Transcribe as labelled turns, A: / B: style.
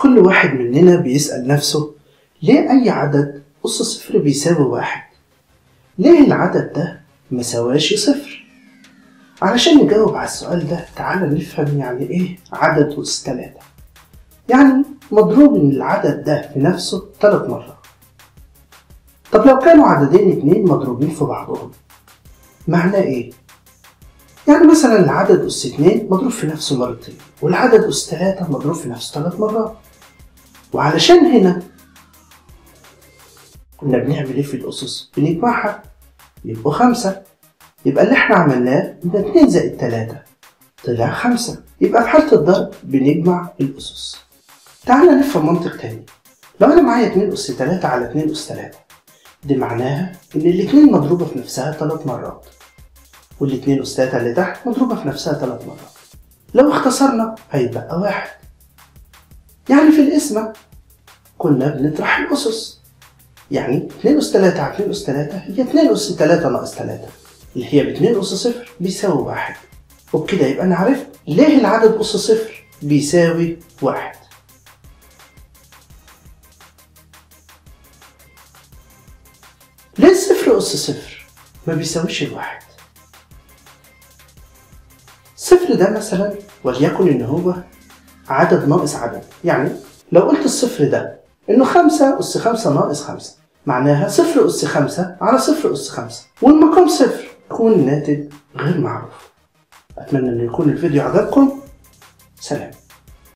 A: كل واحد مننا بيسأل نفسه ليه أي عدد أس صفر بيساوي واحد؟ ليه العدد ده مساواش صفر؟ علشان نجاوب على السؤال ده تعالى نفهم يعني إيه عدد أس تلاتة يعني مضروب إن العدد ده في نفسه تلات مرات طب لو كانوا عددين اتنين مضروبين في بعضهم معناه إيه؟ يعني مثلا العدد أس اتنين مضروب في نفسه مرتين والعدد أس تلاتة مضروب في نفسه تلات مرات وعلشان هنا كنا بنعمل ايه في الأسس؟ بنجمعها يبقوا خمسة يبقى اللي احنا عملناه إن اتنين زائد تلاتة طلع خمسة يبقى في حالة الضرب بنجمع الأسس تعالى نفهم منطق تاني لو أنا معايا اتنين أس تلاتة على اتنين أس تلاتة دي معناها إن الاتنين مضروبة في نفسها تلات مرات والاتنين أس تلاتة اللي تحت مضروبة في نفسها تلات مرات لو اختصرنا هيتبقى واحد يعني في القسمة كنا بنطرح الأسس يعني 2 أس 3 على 2 أس 3 هي 2 أس 3 ناقص 3 اللي هي ب 2 أس صفر بيساوي واحد وبكده يبقى أنا عرفت ليه العدد أس صفر بيساوي واحد ليه الصفر أس صفر ما بيساويش الواحد الصفر ده مثلا وليكن إن هو عدد ناقص عدد يعني لو قلت الصفر ده إنه خمسة أس خمسة ناقص خمسة معناها صفر أس خمسة على صفر أس خمسة والمقام صفر يكون الناتج غير معروف أتمنى أن يكون الفيديو عجبكم سلام